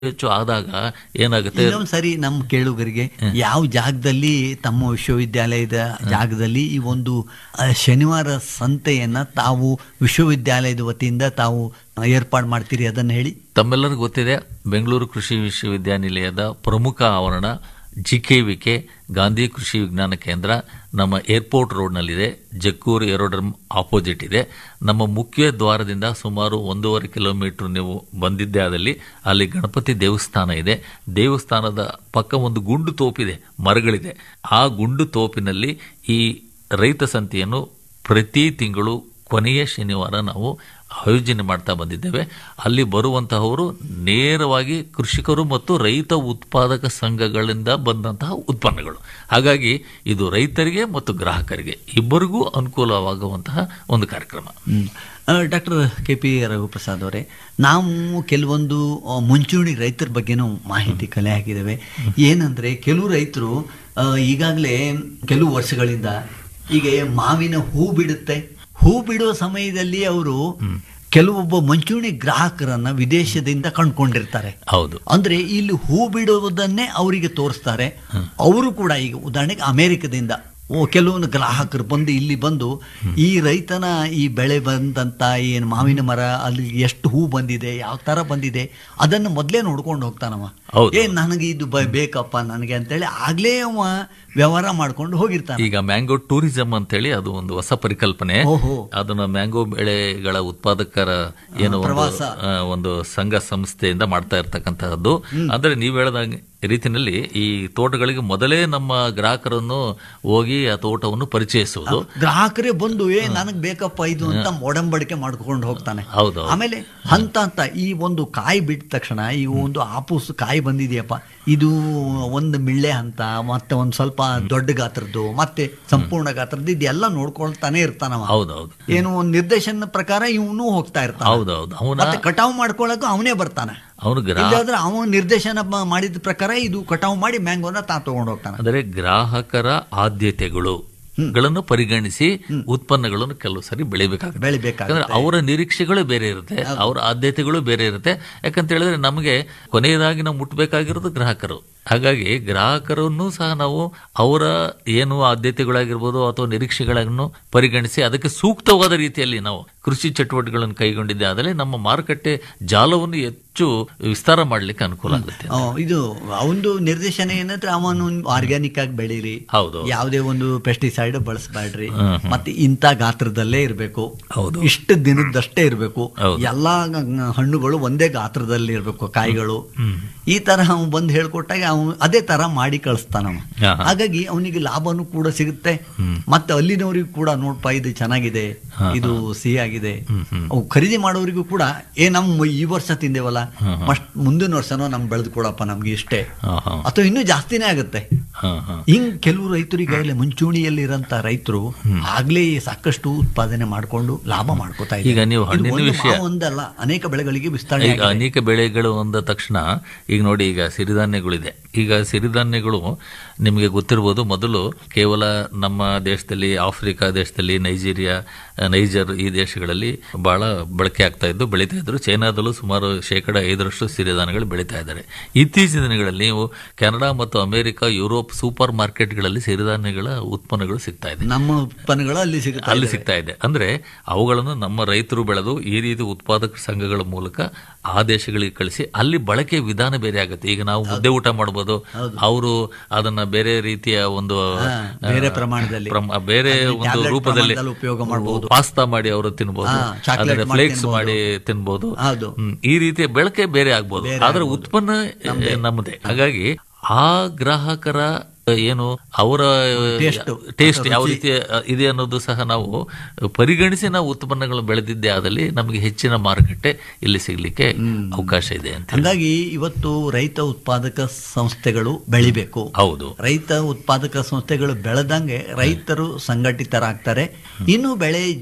ಹೆಚ್ಚು ಆದಾಗ ಏನಾಗುತ್ತೆ ಇನ್ನೊಂದ್ ಸರಿ ನಮ್ಮ ಕೇಳುಗರಿಗೆ ಯಾವ ಜಾಗದಲ್ಲಿ ತಮ್ಮ ವಿಶ್ವವಿದ್ಯಾಲಯದ ಜಾಗದಲ್ಲಿ ಈ ಒಂದು ಆ, ಶನಿವಾರ ಸಂತೆಯನ್ನ ತಾವು ವಿಶ್ವವಿದ್ಯಾಲಯದ ವತಿಯಿಂದ ತಾವು ಏರ್ಪಾಡು ಮಾಡ್ತೀರಿ ಅದನ್ನ ಹೇಳಿ ತಮ್ಮೆಲ್ಲರಿಗೂ ಗೊತ್ತಿದೆ ಬೆಂಗಳೂರು ಕೃಷಿ ವಿಶ್ವವಿದ್ಯಾನಿಲಯದ ಪ್ರಮುಖ ಆವರಣ G K V K Gandhi ಕೃಷಿ ವಿಜ್ಞಾನ ಕೇಂದ್ರ ನಮ್ಮ ಏರ್ಪೋರ್ಟ್ ರೋಡ್ನಲ್ಲಿದೆ ಜಕ್ಕೂರು ಏರೋಡ್ರಮ್ ಆಪೋಸಿಟ್ ಇದೆ ನಮ್ಮ ಮುಖ್ಯ ದ್ವಾರದಿಂದ ಸುಮಾರು ಒಂದೂವರೆ ಕಿಲೋಮೀಟರ್ ನೀವು ಬಂದಿದ್ದೇ ಆದಲ್ಲಿ ಅಲ್ಲಿ ಗಣಪತಿ ದೇವಸ್ಥಾನ ಇದೆ ದೇವಸ್ಥಾನದ ಪಕ್ಕ ಒಂದು ಗುಂಡು ತೋಪಿದೆ ಮರಗಳಿದೆ ಆ ಗುಂಡು ತೋಪಿನಲ್ಲಿ ಈ ರೈತ ಸಂತೆಯನ್ನು ಪ್ರತಿ ತಿಂಗಳು ಕೊನೆಯ ಶನಿವಾರ ನಾವು ಆಯೋಜನೆ ಮಾಡ್ತಾ ಬಂದಿದ್ದೇವೆ ಅಲ್ಲಿ ಬರುವಂತಹವರು ನೇರವಾಗಿ ಕೃಷಿಕರು ಮತ್ತು ರೈತ ಉತ್ಪಾದಕ ಸಂಘಗಳಿಂದ ಬಂದಂತಹ ಉತ್ಪನ್ನಗಳು ಹಾಗಾಗಿ ಇದು ರೈತರಿಗೆ ಮತ್ತು ಗ್ರಾಹಕರಿಗೆ ಇಬ್ಬರಿಗೂ ಅನುಕೂಲವಾಗುವಂತಹ ಒಂದು ಕಾರ್ಯಕ್ರಮ ಡಾಕ್ಟರ್ ಕೆ ಪಿ ರಘುಪ್ರಸಾದ್ ಅವರೇ ನಾವು ಕೆಲವೊಂದು ಆ, ಮುಂಚೂಣಿ ರೈತರ ಬಗ್ಗೆನೂ ಮಾಹಿತಿ ಕಲೆ ಹಾಕಿದ್ದೇವೆ ಏನಂದ್ರೆ ಕೆಲವು ರೈತರು ಈಗಾಗಲೇ ಕೆಲವು ವರ್ಷಗಳಿಂದ ಈಗ ಮಾವಿನ ಹೂ ಬಿಡುತ್ತೆ ಹೂ ಬಿಡುವ ಸಮಯದಲ್ಲಿ ಅವರು ಕೆಲವೊಬ್ಬ ಮುಂಚೂಣಿ ಗ್ರಾಹಕರನ್ನ ವಿದೇಶದಿಂದ ಕಂಡುಕೊಂಡಿರ್ತಾರೆ ಹೌದು ಅಂದ್ರೆ ಇಲ್ಲಿ ಹೂ ಬಿಡುವುದನ್ನೇ ಅವರಿಗೆ ತೋರಿಸ್ತಾರೆ ಅವರು ಕೂಡ ಈಗ ಉದಾಹರಣೆಗೆ ಅಮೆರಿಕದಿಂದ ಓ ಕೆಲವೊಂದು ಗ್ರಾಹಕರು ಬಂದು ಇಲ್ಲಿ ಬಂದು ಈ ರೈತನ ಈ ಬೆಳೆ ಬಂದಂತ ಏನು ಮಾವಿನ ಮರ ಅಲ್ಲಿ ಎಷ್ಟು ಹೂ ಬಂದಿದೆ ಯಾವ ತರ ಬಂದಿದೆ ಅದನ್ನು ಮೊದಲೇ ನೋಡ್ಕೊಂಡು ಹೋಗ್ತಾನವ ಹೌದು. ಏ ನನಗೆ ಇದು ಬ- ಬೇಕಪ್ಪ ನನಗೆ ಅಂತೇಳಿ ಆಗ್ಲೇ ಅವ ವ್ಯವಹಾರ ಮಾಡ್ಕೊಂಡು ಹೋಗಿರ್ತಾನೆ ಈಗ ಮ್ಯಾಂಗೋ ಟೂರಿಸಂ ಅಂತೇಳಿ ಅದು ಒಂದು ಹೊಸ ಪರಿಕಲ್ಪನೆ ಓಹೋ ಅದನ್ನ ಮ್ಯಾಂಗೋ ಬೆಳೆಗಳ ಉತ್ಪಾದಕರ ಏನು ಒಂದು ಪ್ರವಾಸ. ಆ, ಒಂದು ಸಂಘ ಸಂಸ್ಥೆಯಿಂದ ಮಾಡ್ತಾ ಇರ್ತಕ್ಕಂತಹದ್ದು ಅಂದ್ರೆ ನೀವು ಹೇಳಿದ ರೀತಿನಲ್ಲಿ ಈ ತೋಟಗಳಿಗೆ ಮೊದಲೇ ನಮ್ಮ ಗ್ರಾಹಕರನ್ನು ಹೋಗಿ ಆ ತೋಟವನ್ನು ಪರಿಚಯಿಸುವುದು ಗ್ರಾಹಕರೇ ಬಂದು ಏ ನನಗೆ ಬೇಕಪ್ಪ ಇದು ಅಂತ ಒಡಂಬಡಿಕೆ ಮಾಡ್ಕೊಂಡು ಹೋಗ್ತಾನೆ ಹೌದು ಆಮೇಲೆ ಹಂತ ಹಂತ ಈ ಒಂದು ಕಾಯಿ ಬಿಟ್ಟ ತಕ್ಷಣ ಈ ಒಂದು ಆಪೂಸ್ ಕಾಯಿ ಬಂದಿದೆಯಪ್ಪ ಇದು ಒಂದು ಮಿಳ್ಳೆ ಹಂತ ಮತ್ತೆ ಒಂದು ಸ್ವಲ್ಪ ದೊಡ್ಡ ಗಾತ್ರದ್ದು ಮತ್ತೆ ಸಂಪೂರ್ಣ ಗಾತ್ರದ್ದು ಇದೆಲ್ಲ ನೋಡ್ಕೊಳ್ತಾನೆ ಇರ್ತಾನವ ಹೌದೌದು ಏನು ಒಂದು ನಿರ್ದೇಶನ ಪ್ರಕಾರ ಇವನು ಹೋಗ್ತಾ ಇರ್ತಾನೆ ಹೌದೌದು ಅವನ ಮತ್ತೆ ಕಟಾವು ಮಾಡ್ಕೊಳಕ್ಕೂ ಅವನೇ ಬರ್ತಾನೆ ಅವನು ಗ್ರಾ ಇಲ್ಲಾಂದ್ರೆ ಅವನು ನಿರ್ದೇಶನ ಮ- ಮಾಡಿದ ಪ್ರಕಾರ ಇದು ಕಟಾವು ಮಾಡಿ ಮ್ಯಾಂಗೋನ ತಾ ತಗೊಂಡು ಹೋಗ್ತಾನೆ ಅಂದರೆ ಗ್ರಾಹಕರ ಆದ್ಯತೆಗಳು ಗಳನ್ನು ಪರಿಗಣಿಸಿ ಉತ್ಪನ್ನಗಳನ್ನು ಕೆಲವು ಸರಿ ಬೆಳಿಬೇಕಾಗುತ್ತೆ ಬೆಳಿಬೇಕಾಗುತ್ತೆ ಯಾಕಂದ್ರೆ ಅವರ ನಿರೀಕ್ಷೆಗಳು ಬೇರೆ ಇರುತ್ತೆ ಅವರ ಆದ್ಯತೆಗಳು ಬೇರೆ ಇರುತ್ತೆ ಯಾಕಂತ ಹೇಳಿದ್ರೆ ನಮಗೆ ಕೊನೆಯದಾಗಿ ನಾವು ಮುಟ್ಟಬೇಕಾಗಿರೋದು ಗ್ರಾಹಕರು ಹಾಗಾಗಿ ಗ್ರಾಹಕರನ್ನು ಸಹ ನಾವು ಅವರ ಏನು ಆದ್ಯತೆಗಳಾಗಿರ್ಬೋದು ಅಥವಾ ನಿರೀಕ್ಷೆಗಳನ್ನು ಪರಿಗಣಿಸಿ ಅದಕ್ಕೆ ಸೂಕ್ತವಾದ ರೀತಿಯಲ್ಲಿ ನಾವು ಕೃಷಿ ಚಟುವಟಿಕೆಗಳನ್ನು ಕೈಗೊಂಡಿದ್ದೆ ಆದಲ್ಲಿ ನಮ್ಮ ಮಾರುಕಟ್ಟೆ ಜಾಲವನ್ನು ಹೆಚ್ಚು ವಿಸ್ತಾರ ಮಾಡಲಿಕ್ಕೆ ಅನುಕೂಲ ಆಗುತ್ತೆ ಆ, ಇದು ಅವನು ನಿರ್ದೇಶನ ಏನಂದ್ರೆ ಅವನು ಆರ್ಗ್ಯಾನಿಕ್ ಆಗಿ ಬೆಳೀರಿ ಹೌದು ಯಾವುದೇ ಒಂದು ಪೆಸ್ಟಿಸೈಡ್ ಬಳಸಬೇಡ್ರಿ ಹ್ಮ್, ಹ್ಮ್. ಮತ್ತೆ ಇಂಥ ಗಾತ್ರದಲ್ಲೇ ಇರಬೇಕು ಹೌದು ಇಷ್ಟು ದಿನದಷ್ಟೇ ಇರಬೇಕು ಹೌದು. ಎಲ್ಲಾ ಗ- ಹಣ್ಣುಗಳು ಒಂದೇ ಗಾತ್ರದಲ್ಲಿ ಇರಬೇಕು ಕಾಯಿಗಳು ಹ್ಮ್. ಈ ತರ ಅವನು ಬಂದು ಹೇಳ್ಕೊಟ್ಟಾಗ ಅವನು ಅದೇ ತರ ಮಾಡಿ ಕಳಿಸ್ತಾನವ ಹಾ, ಹಾ. ಹಾಗಾಗಿ ಅವನಿಗೆ ಲಾಭನೂ ಕೂಡ ಸಿಗುತ್ತೆ ಮತ್ತೆ ಅಲ್ಲಿನವರಿಗೂ ಕೂಡ ನೋಡ್ಪ ಇದು ಚೆನ್ನಾಗಿದೆ ಇದು ಸಿಹಿ ಆಗಿದೆ ಹ್ಮ್, ಹ್ಮ್. ಅವು ಖರೀದಿ ಮಾಡೋರಿಗೂ ಕೂಡ ಏ ನಮ್ಮ ಈ ವರ್ಷ ತಿಂದೇವಲ್ಲ ಮಸ್ಟ್ ಮುಂದಿನ ವರ್ಷನೂ ನಮ್ ಬೆಳೆದು ಕೊಡಪ್ಪ ನಮ್ಗೆ ಇಷ್ಟೇ ಹಾ, ಹಾ. ಅಥವಾ ಇನ್ನೂ ಜಾಸ್ತಿನೇ ಆಗುತ್ತೆ ಹಾ, ಹಾ. ಹಿಂಗ್ ಕೆಲವು ರೈತರಿಗಾಗಲೇ ಮುಂಚೂಣಿಯಲ್ಲಿರಂತ ರೈತರು ಆಗ್ಲೇ ಸಾಕಷ್ಟು ಉತ್ಪಾದನೆ ಮಾಡ್ಕೊಂಡು ಲಾಭ ಮಾಡ್ಕೋತಾ ಇದ್ದಾರೆ. ಈಗ ನೀವು ಇದು ಹಣ್ಣಿನ ಒಂದು ವಿಷಯ- ಮಾವು ಒಂದಲ್ಲ ಅನೇಕ ಬೆಳೆಗಳಿಗೆ ವಿಸ್ತರಣೆ ಈಗ ಅನೇಕ ಬೆಳೆಗಳು ಅಂದ ತಕ್ಷಣ ಈಗ ನೋಡಿ ಈಗ ಸಿರಿಧಾನ್ಯಗಳಿದೆ ಈಗ ಸಿರಿಧಾನ್ಯಗಳು ನಿಮಗೆ ಗೊತ್ತಿರ್ಬೋದು ಮೊದಲು ಕೇವಲ ನಮ್ಮ ದೇಶದಲ್ಲಿ ಆಫ್ರಿಕಾ ದೇಶದಲ್ಲಿ ನೈಜೀರಿಯಾ ನೈಜರ್ ಈ ದೇಶಗಳಲ್ಲಿ ಬಹಳ ಬಳಕೆ ಆಗ್ತಾ ಇದ್ದು ಬೆಳೀತಾ ಇದ್ರು ಚೈನಾದಲ್ಲೂ ಸುಮಾರು ಶೇಕಡ ಐದರಷ್ಟು ಸಿರಿಧಾನ್ಯಗಳು ಬೆಳೀತಾ ಇದ್ದಾರೆ ಇತ್ತೀಚಿನ ದಿನಗಳಲ್ಲಿ ನೀವು ಕೆನಡಾ ಮತ್ತು ಅಮೆರಿಕ ಯುರೋಪ್ ಸೂಪರ್ ಮಾರ್ಕೆಟ್ಗಳಲ್ಲಿ ಸಿರಿಧಾನ್ಯಗಳ ಉತ್ಪನ್ನಗಳು ಸಿಗ್ತಾ ಇದೆ ನಮ್ಮ ಉತ್ಪನ್ನಗಳು ಅಲ್ಲಿ ಸಿಗುತ್ತೆ ಅಲ್ಲಿ ಸಿಗ್ತಾ ಇದೆ ಅಂದ್ರೆ ಅವುಗಳನ್ನು ನಮ್ಮ ರೈತರು ಬೆಳೆದು ಈ ರೀತಿ ಉತ್ಪಾದಕ ಸಂಘಗಳ ಮೂಲಕ ಆ ದೇಶಗಳಿಗೆ ಕಳಿಸಿ ಅಲ್ಲಿ ಬಳಕೆ ವಿಧಾನ ಬೇರೆ ಆಗುತ್ತೆ ಈಗ ನಾವು ಮುದ್ದೆ ಊಟ ಮಾಡ್ಬೋದು ಅವರು ಅದನ್ನ ಬೇರೆ ರೀತಿಯ ಒಂದು ಬೇರೆ ಆ, ಪ್ರಮಾಣದಲ್ಲಿ. ಪ್ರಮ- ಬೇರೆ ಒಂದು tablet ರೂಪದಲ್ಲಿ ಪ್ರಮಾಣದಲ್ಲಿ ಉಪಯೋಗ ಮಾಡ್ಬೋದು. ಪಾಸ್ತಾ ಮಾಡಿ ಅವರು ತಿನ್ಬೋದು ಹಾ, chocolate ಅದನ್ನ ಮಾಡಿ ಫ್ಲೇಕ್ಸ್ ತಿನ್ಬೋದು. ಮಾಡಿ ತಿನ್ಬೋದು ಹೌದು ಹ್ಮ್, ಈ ರೀತಿಯ ಬಳಕೆ ಬೇರೆ ಆಗ್ಬೋದು ಆದ್ರೆ ಉತ್ಪನ್ನ ನಮ್ಮದೇ ಹಾಗಾಗಿ ಆ ಗ್ರಾಹಕರ ಏನು ಅವರ Taste. ಟೇಸ್ಟ್ ಯಾವ ರೀತಿ ಇದೆ ಅನ್ನೋದು ಸಹ ನಾವು ಪರಿಗಣಿಸಿ ನಾವು ಉತ್ಪನ್ನಗಳು ಬೆಳೆದಿದ್ದೇ ಆದಲ್ಲಿ ನಮಗೆ ಹೆಚ್ಚಿನ ಮಾರುಕಟ್ಟೆ ಇಲ್ಲಿ ಸಿಗ್ಲಿಕ್ಕೆ ಅವಕಾಶ ಇದೆ ಅಂತ ಹಂಗಾಗಿ ಇವತ್ತು ರೈತ ಉತ್ಪಾದಕ ಸಂಸ್ಥೆಗಳು ಬೆಳಿಬೇಕು ಹೌದು ರೈತ ಉತ್ಪಾದಕ ಸಂಸ್ಥೆಗಳು ಬೆಳೆದಂಗೆ ರೈತರು ಸಂಘಟಿತರಾಗ್ತಾರೆ ಇನ್ನು ಬೆಳೆ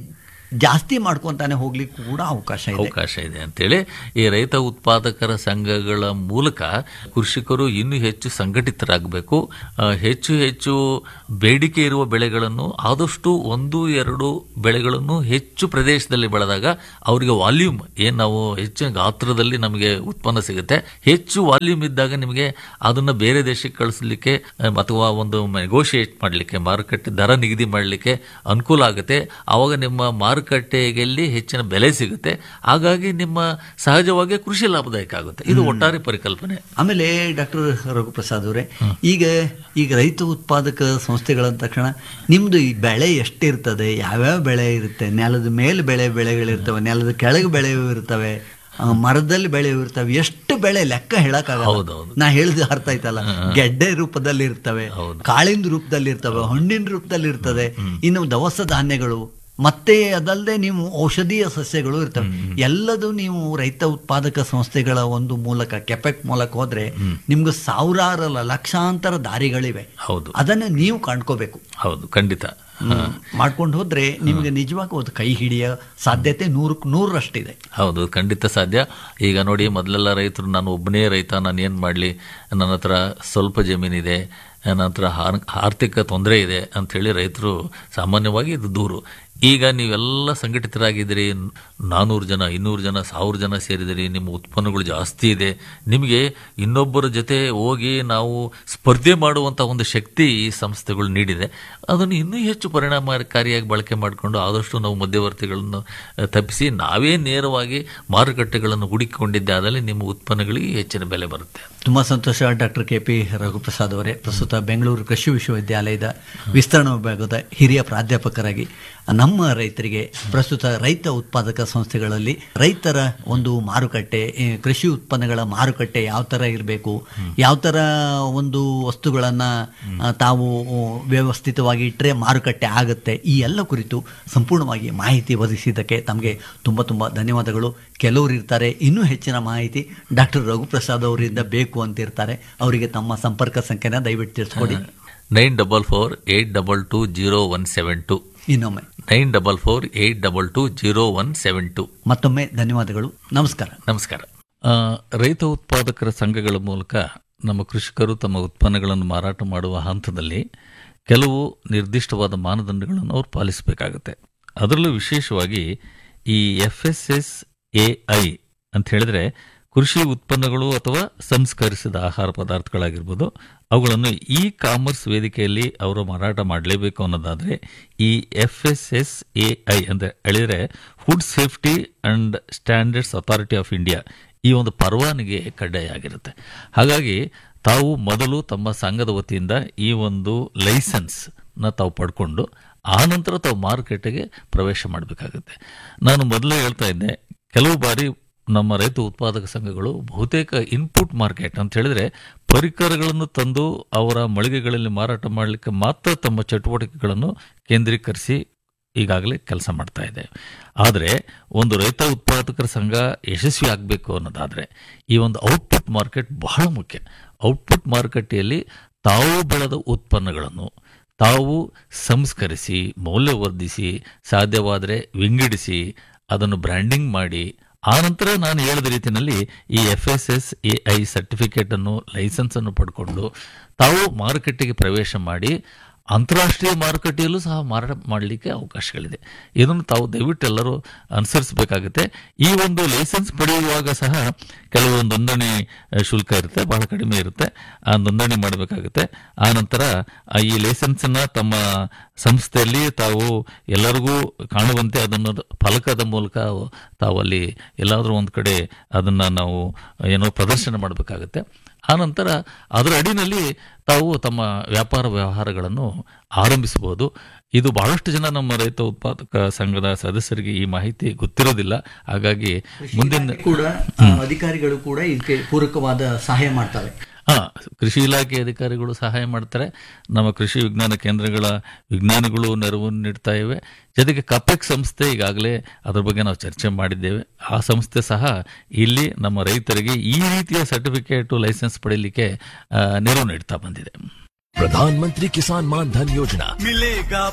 ಜಾಸ್ತಿ ಮಾಡ್ಕೊಂತಾನೆ ಹೋಗ್ಲಿಕ್ಕೆ ಕೂಡ ಅವಕಾಶ ಇದೆ ಅವಕಾಶ ಇದೆ ಅಂತೇಳಿ ಈ ರೈತ ಉತ್ಪಾದಕರ ಸಂಘಗಳ ಮೂಲಕ ಕೃಷಿಕರು ಇನ್ನೂ ಹೆಚ್ಚು ಸಂಘಟಿತರಾಗಬೇಕು ಆ, ಹೆಚ್ಚು ಹೆಚ್ಚು ಬೇಡಿಕೆ ಇರುವ ಬೆಳೆಗಳನ್ನು ಆದಷ್ಟು ಒಂದು ಎರಡು ಬೆಳೆಗಳನ್ನು ಹೆಚ್ಚು ಪ್ರದೇಶದಲ್ಲಿ ಬೆಳೆದಾಗ ಅವರಿಗೆ ವಾಲ್ಯೂಮ್ ಏನ್ ನಾವು ಹೆಚ್ಚು ಗಾತ್ರದಲ್ಲಿ ನಮಗೆ ಉತ್ಪನ್ನ ಸಿಗುತ್ತೆ ಹೆಚ್ಚು ವಾಲ್ಯೂಮ್ ಇದ್ದಾಗ ನಿಮಗೆ ಅದನ್ನ ಬೇರೆ ದೇಶಕ್ಕೆ ಕಳಿಸ್ಲಿಕ್ಕೆ ಆ, ಅಥವಾ ಒಂದು ನೆಗೋಷಿಯೇಟ್ ಮಾಡಲಿಕ್ಕೆ ಮಾರುಕಟ್ಟೆ ದರ ನಿಗದಿ ಮಾಡಲಿಕ್ಕೆ ಅನುಕೂಲ ಆಗುತ್ತೆ ಆವಾಗ ನಿಮ್ಮ ಮಾರುಕಟ್ಟೆಯಲ್ಲಿ ಹೆಚ್ಚಿನ ಬೆಲೆ ಸಿಗುತ್ತೆ ಹಾಗಾಗಿ ನಿಮ್ಮ ಸಹಜವಾಗಿ ಕೃಷಿ ಲಾಭದಾಯಕ ಆಗುತ್ತೆ ಇದು ಒಟ್ಟಾರೆ ಪರಿಕಲ್ಪನೆ ಆಮೇಲೆ ಡಾಕ್ಟರ್ ರಘುಪ್ರಸಾದ್ ಅವರೇ ಈಗ ಈಗ ರೈತ ಉತ್ಪಾದಕ ಸಂಸ್ಥೆಗಳಂದ ತಕ್ಷಣ ನಿಮ್ದು ಈ ಬೆಳೆ ಎಷ್ಟಿರ್ತದೆ ಯಾವ್ಯಾವ ಬೆಳೆ ಇರುತ್ತೆ ನೆಲದ ಮೇಲೆ ಬೆಳೆ ಬೆಳೆಗಳಿರ್ತವೆ ನೆಲದ ಕೆಳಗೆ ಬೆಳೆಯೂ ಇರ್ತವೆ ಆ, ಮರದಲ್ಲಿ ಬೆಳೆಯೂ ಇರ್ತವೆ ಎಷ್ಟು ಬೆಳೆ ಲೆಕ್ಕ ಹೇಳಕ್ಕಾಗಲ್ಲ ಹೌದೌದು. ನಾ ಹೇಳಿದ ಅರ್ಥ ಆಯ್ತಲ್ಲ ಗೆಡ್ಡೆ ರೂಪದಲ್ಲಿ ಇರ್ತವೆ ಕಾಳಿನ ರೂಪದಲ್ಲಿ ಇರ್ತವೆ ಹಣ್ಣಿನ ರೂಪದಲ್ಲಿ ಇರ್ತದೆ ಇನ್ನು ದವಸ ಧಾನ್ಯಗಳು ಮತ್ತೆ ಅದಲ್ಲದೆ ನೀವು ಔಷಧೀಯ ಸಸ್ಯಗಳು ಇರ್ತವೆ ಎಲ್ಲದೂ ನೀವು ರೈತ ಉತ್ಪಾದಕ ಸಂಸ್ಥೆಗಳ ಒಂದು ಮೂಲಕ ಕೆಪೆಕ್ ಮೂಲಕ ಹೋದ್ರೆ ನಿಮ್ಗೆ ಸಾವಿರಾರಲ್ಲ ಲಕ್ಷಾಂತರ ದಾರಿಗಳಿವೆ ಹೌದು ಅದನ್ನ ನೀವು ಕಾಣ್ಕೋಬೇಕು ಹೌದು ಖಂಡಿತ ಮಾಡ್ಕೊಂಡು ಹೋದ್ರೆ ನಿಮ್ಗೆ ನಿಜವಾಗ ಒಂದು ಕೈ ಹಿಡಿಯ ಸಾಧ್ಯತೆ ನೂರಕ್ಕೆ ನೂರರಷ್ಟಿದೆ ಹೌದು ಖಂಡಿತ ಸಾಧ್ಯ ಈಗ ನೋಡಿ ಮೊದಲೆಲ್ಲ ರೈತರು ನಾನು ಒಬ್ಬನೇ ರೈತ ನಾನು ಏನು ಮಾಡಲಿ ನನ್ನ ಹತ್ರ ಸ್ವಲ್ಪ ಜಮೀನಿದೆ ನನ್ನ ಹತ್ರ ಆರ್- ಆರ್ಥಿಕ ತೊಂದರೆ ಇದೆ ಅಂಥೇಳಿ ರೈತರು ಸಾಮಾನ್ಯವಾಗಿ ಇದು ದೂರು ಈಗ ನೀವೆಲ್ಲ ಸಂಘಟಿತರಾಗಿದ್ದೀರಿ ನಾನ್ನೂರು ಜನ ಇನ್ನೂರು ಜನ ಸಾವಿರ ಜನ ಸೇರಿದಿರಿ ನಿಮ್ಮ ಉತ್ಪನ್ನಗಳು ಜಾಸ್ತಿ ಇದೆ ನಿಮಗೆ ಇನ್ನೊಬ್ಬರ ಜೊತೆ ಹೋಗಿ ನಾವು ಸ್ಪರ್ಧೆ ಮಾಡುವಂಥ ಒಂದು ಶಕ್ತಿ ಈ ಸಂಸ್ಥೆಗಳು ನೀಡಿದೆ ಅದನ್ನು ಇನ್ನೂ ಹೆಚ್ಚು ಪರಿಣಾಮಕಾರಿಯಾಗಿ ಬಳಕೆ ಮಾಡಿಕೊಂಡು ಆದಷ್ಟು ನಾವು ಮಧ್ಯವರ್ತಿಗಳನ್ನು ಅಹ್, ತಪ್ಪಿಸಿ ನಾವೇ ನೇರವಾಗಿ ಮಾರುಕಟ್ಟೆಗಳನ್ನು ಹುಡುಕಿಕೊಂಡಿದ್ದೆ ಆದಲ್ಲಿ ನಿಮ್ಮ ಉತ್ಪನ್ನಗಳಿಗೆ ಹೆಚ್ಚಿನ ಬೆಲೆ ಬರುತ್ತೆ ತುಂಬಾ ಸಂತೋಷ ಡಾಕ್ಟರ್ ಕೆ ಪಿ ರಘುಪ್ರಸಾದ್ ಅವರೇ ಪ್ರಸ್ತುತ ಬೆಂಗಳೂರು ಕೃಷಿ ವಿಶ್ವವಿದ್ಯಾಲಯದ ವಿಸ್ತರಣಾ ವಿಭಾಗದ ಹಿರಿಯ ಪ್ರಾಧ್ಯಾಪಕರಾಗಿ ನಮ್ಮ ರೈತರಿಗೆ ಪ್ರಸ್ತುತ ರೈತ ಉತ್ಪಾದಕ ಸಂಸ್ಥೆಗಳಲ್ಲಿ ರೈತರ ಒಂದು ಮಾರುಕಟ್ಟೆ ಈ ಕೃಷಿ ಉತ್ಪನ್ನಗಳ ಮಾರುಕಟ್ಟೆ ಯಾವ ಥರ ಇರಬೇಕು ಯಾವ ಥರ ಒಂದು ವಸ್ತುಗಳನ್ನು ತಾವು ವ್ಯವಸ್ಥಿತವಾಗಿ ಇಟ್ಟರೆ ಮಾರುಕಟ್ಟೆ ಆಗುತ್ತೆ ಈ ಎಲ್ಲ ಕುರಿತು ಸಂಪೂರ್ಣವಾಗಿ ಮಾಹಿತಿ ಒದಗಿಸಿದ್ದಕ್ಕೆ ತಮಗೆ ತುಂಬ ತುಂಬ ಧನ್ಯವಾದಗಳು ಕೆಲವರು ಇರ್ತಾರೆ ಇನ್ನೂ ಹೆಚ್ಚಿನ ಮಾಹಿತಿ ಡಾಕ್ಟರ್ ರಘುಪ್ರಸಾದ್ ಅವರಿಂದ ಬೇಕು ಅಂತಿರ್ತಾರೆ ಅವರಿಗೆ ತಮ್ಮ ಸಂಪರ್ಕ ಸಂಖ್ಯೆನ ದಯವಿಟ್ಟು ತಿಳಿಸ್ಕೊಡಿ nine double four eight double two zero one seven two ಇನ್ನೊಮ್ಮೆ nine double four eight double two zero one seven two ಮತ್ತೊಮ್ಮೆ ಧನ್ಯವಾದಗಳು ನಮಸ್ಕಾರ ನಮಸ್ಕಾರ ಆ, ರೈತ ಉತ್ಪಾದಕರ ಸಂಘಗಳ ಮೂಲಕ ನಮ್ಮ ಕೃಷಿಕರು ತಮ್ಮ ಉತ್ಪನ್ನಗಳನ್ನು ಮಾರಾಟ ಮಾಡುವ ಹಂತದಲ್ಲಿ ಕೆಲವು ನಿರ್ದಿಷ್ಟವಾದ ಮಾನದಂಡಗಳನ್ನು ಅವರು ಪಾಲಿಸಬೇಕಾಗುತ್ತೆ ಅದರಲ್ಲೂ ವಿಶೇಷವಾಗಿ ಈ F S S A I ಅಂತ ಹೇಳಿದ್ರೆ ಕೃಷಿ ಉತ್ಪನ್ನಗಳು ಅಥವಾ ಸಂಸ್ಕರಿಸಿದ ಆಹಾರ ಪದಾರ್ಥಗಳಾಗಿರ್ಬೋದು ಅವುಗಳನ್ನು ಇ ಕಾಮರ್ಸ್ ವೇದಿಕೆಯಲ್ಲಿ ಅವರು ಮಾರಾಟ ಮಾಡಲೇಬೇಕು ಅನ್ನೋದಾದರೆ ಈ F S S A I ಅಂತ ಹೇಳಿದರೆ food safety and standards authority of India ಈ ಒಂದು ಪರವಾನಗಿ ಕಡ್ಡಾಯ ಆಗಿರುತ್ತೆ ಹಾಗಾಗಿ ತಾವು ಮೊದಲು ತಮ್ಮ ಸಂಘದ ವತಿಯಿಂದ ಈ ಒಂದು ಲೈಸೆನ್ಸ್ನ ತಾವು ಪಡ್ಕೊಂಡು ಆನಂತರ ತಾವು ಮಾರುಕಟ್ಟೆಗೆ ಪ್ರವೇಶ ಮಾಡಬೇಕಾಗುತ್ತೆ ನಾನು ಮೊದಲೇ ಹೇಳ್ತಾ ಇದ್ದೆ ಕೆಲವು ಬಾರಿ ನಮ್ಮ ರೈತ ಉತ್ಪಾದಕ ಸಂಘಗಳು ಬಹುತೇಕ ಇನ್ಪುಟ್ ಮಾರ್ಕೆಟ್ ಅಂತ ಹೇಳಿದ್ರೆ ಪರಿಕರಗಳನ್ನು ತಂದು ಅವರ ಮಳಿಗೆಗಳಲ್ಲಿ ಮಾರಾಟ ಮಾಡಲಿಕ್ಕೆ ಮಾತ್ರ ತಮ್ಮ ಚಟುವಟಿಕೆಗಳನ್ನು ಕೇಂದ್ರೀಕರಿಸಿ ಈಗಾಗಲೇ ಕೆಲಸ ಮಾಡ್ತಾ ಇದೆ ಆದರೆ ಒಂದು ರೈತ ಉತ್ಪಾದಕರ ಸಂಘ ಯಶಸ್ವಿ ಆಗಬೇಕು ಅನ್ನೋದಾದರೆ ಈ ಒಂದು ಔಟ್ಪುಟ್ ಮಾರ್ಕೆಟ್ ಬಹಳ ಮುಖ್ಯ ಔಟ್ಪುಟ್ ಮಾರುಕಟ್ಟೆಯಲ್ಲಿ ತಾವು ಬೆಳೆದ ಉತ್ಪನ್ನಗಳನ್ನು ತಾವು ಸಂಸ್ಕರಿಸಿ ಮೌಲ್ಯವರ್ಧಿಸಿ ಸಾಧ್ಯವಾದರೆ ವಿಂಗಡಿಸಿ ಅದನ್ನು ಬ್ರ್ಯಾಂಡಿಂಗ್ ಮಾಡಿ ಆನಂತರ ನಾನು ಹೇಳಿದ ರೀತಿಯಲ್ಲಿ ಈ F S S A I certificate ಅನ್ನು ಲೈಸೆನ್ಸ್ ಅನ್ನು ಪಡ್ಕೊಂಡು ತಾವು ಮಾರುಕಟ್ಟೆಗೆ ಪ್ರವೇಶ ಮಾಡಿ ಅಂತಾರಾಷ್ಟ್ರೀಯ ಮಾರುಕಟ್ಟೆಯಲ್ಲೂ ಸಹ ಮಾರಾಟ ಮಾಡಲಿಕ್ಕೆ ಅವಕಾಶಗಳಿದೆ ಇದನ್ನು ತಾವು ದಯವಿಟ್ಟು ಎಲ್ಲರೂ ಅನುಸರಿಸಬೇಕಾಗುತ್ತೆ ಈ ಒಂದು ಲೈಸೆನ್ಸ್ ಪಡೆಯುವಾಗ ಸಹ ಕೆಲವು ನೋಂದಣಿ ಅಹ್, ಶುಲ್ಕ ಇರುತ್ತೆ ಬಹಳ ಕಡಿಮೆ ಇರುತ್ತೆ ಆ ನೋಂದಣಿ ಮಾಡಬೇಕಾಗುತ್ತೆ ಆ ನಂತರ ಆ ಈ ಲೈಸೆನ್ಸನ್ನು ತಮ್ಮ ಸಂಸ್ಥೆಯಲ್ಲಿ ತಾವು ಎಲ್ಲರಿಗೂ ಕಾಣುವಂತೆ ಅದನ್ನು ಫಲಕದ ಮೂಲಕ ತಾವು ಅಲ್ಲಿ ಎಲ್ಲಾದರೂ ಒಂದು ಕಡೆ ಅದನ್ನು ನಾವು ಏನೋ ಪ್ರದರ್ಶನ ಮಾಡಬೇಕಾಗುತ್ತೆ ಆನಂತರ ಅದರ ಅಡಿನಲ್ಲಿ ತಾವು ತಮ್ಮ ವ್ಯಾಪಾರ ವ್ಯವಹಾರಗಳನ್ನು ಆರಂಭಿಸಬಹುದು ಇದು ಬಹಳಷ್ಟು ಜನ ನಮ್ಮ ರೈತ ಉತ್ಪಾದಕ ಸಂಘದ ಸದಸ್ಯರಿಗೆ ಈ ಮಾಹಿತಿ ಗೊತ್ತಿರೋದಿಲ್ಲ ಹಾಗಾಗಿ ಮುಂದಿನ ಕೂಡ ಆ, ಅಧಿಕಾರಿಗಳು ಕೂಡ ಇದಕ್ಕೆ ಪೂರಕವಾದ ಸಹಾಯ ಮಾಡ್ತಾರೆ ಹಾ ಕೃಷಿ ಇಲಾಖೆ ಅಧಿಕಾರಿಗಳು ಸಹಾಯ ಮಾಡ್ತಾರೆ ನಮ್ಮ ಕೃಷಿ ವಿಜ್ಞಾನ ಕೇಂದ್ರಗಳ ವಿಜ್ಞಾನಿಗಳು ನೆರವು ನೀಡ್ತಾ ಇವೆ ಜೊತೆಗೆ ಕಪೆಕ್ ಸಂಸ್ಥೆ ಈಗಾಗಲೇ ಅದ್ರ ಬಗ್ಗೆ ನಾವು ಚರ್ಚೆ ಮಾಡಿದ್ದೇವೆ ಆ ಸಂಸ್ಥೆ ಸಹ ಇಲ್ಲಿ ನಮ್ಮ ರೈತರಿಗೆ ಈ ರೀತಿಯ ಸರ್ಟಿಫಿಕೇಟ್ ಲೈಸೆನ್ಸ್ ಪಡೆಯಲಿಕ್ಕೆ ಆ, ನೆರವು ನೀಡ್ತಾ ಬಂದಿದೆ प्रधानमंत्री किसान मान धन योजना मिलेगा